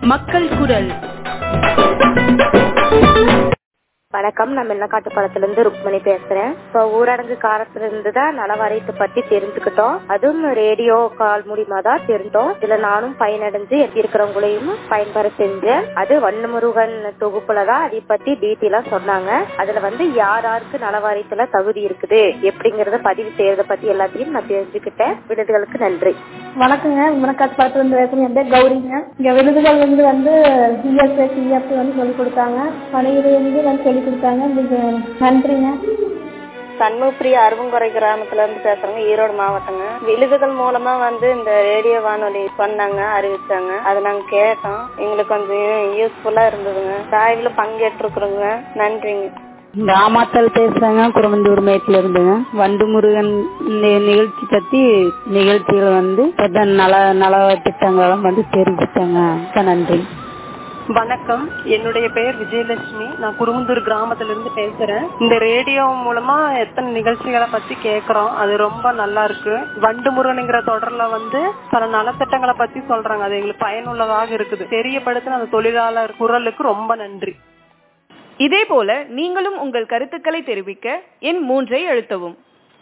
மக்கள் குரல் வணக்கம் நான் மெல்லக்காட்டு இருந்து ருக்மணி பேசுறேன் இப்போ ஊரடங்கு காலத்துல இருந்து தான் நலவாரியத்தை பத்தி தெரிஞ்சுக்கிட்டோம் அதுவும் ரேடியோ கால் மூலியமா தான் தெரிஞ்சோம் இதுல நானும் பயனடைஞ்சு இருக்கிறவங்களையும் பயன்பெற செஞ்சேன் அது வண்ணமுருகன் தொகுப்புல தான் அதை பத்தி டீட்டெயிலா சொன்னாங்க அதுல வந்து யார் யாருக்கு நலவாரியத்துல தகுதி இருக்குது எப்படிங்கறத பதிவு செய்யறத பத்தி எல்லாத்தையும் நான் தெரிஞ்சுக்கிட்டேன் விருதுகளுக்கு நன்றி வணக்கங்க முனக்காட்டு படத்துல இருந்து பேசுறேன் என் பேர் கௌரிங்க இங்க விருதுகள் வந்து வந்து சிஎஸ்ஏ சிஎஃப் வந்து சொல்லி கொடுத்தாங்க பணியில வந்து வந்து சொல்லி கொடுத்தாங்க உங்களுக்கு நன்றிங்க சண்முகப்பிரியா அருவங்குறை கிராமத்துல இருந்து பேசுறேங்க ஈரோடு மாவட்டங்க விழுதுகள் மூலமா வந்து இந்த ரேடியோ வானொலி பண்ணாங்க அறிவிச்சாங்க அதை நாங்க கேட்டோம் எங்களுக்கு கொஞ்சம் யூஸ்ஃபுல்லா இருந்ததுங்க சாய்வுல பங்கேற்றுக்கிறோங்க நன்றிங்க ராமாத்தல் பேசுறாங்க குரமந்தூர் மேட்ல இருந்துங்க வண்டு முருகன் இந்த நிகழ்ச்சி பத்தி நிகழ்ச்சிகள் வந்து பிரதான் நல நல திட்டங்களும் வந்து தெரிஞ்சுட்டாங்க மிக்க நன்றி வணக்கம் என்னுடைய பெயர் விஜயலட்சுமி நான் குருமுந்தூர் கிராமத்துல இருந்து பேசுறேன் இந்த ரேடியோ மூலமா எத்தனை நிகழ்ச்சிகளை பத்தி கேக்குறோம் அது ரொம்ப நல்லா இருக்கு வண்டு முருகனுங்கிற தொடர்ல வந்து பல நலத்திட்டங்களை பத்தி சொல்றாங்க அது எங்களுக்கு பயனுள்ளதாக இருக்குது தெரியப்படுத்தின அந்த தொழிலாளர் குரலுக்கு ரொம்ப நன்றி இதே போல நீங்களும் உங்கள் கருத்துக்களை தெரிவிக்க எண் மூன்றை அழுத்தவும்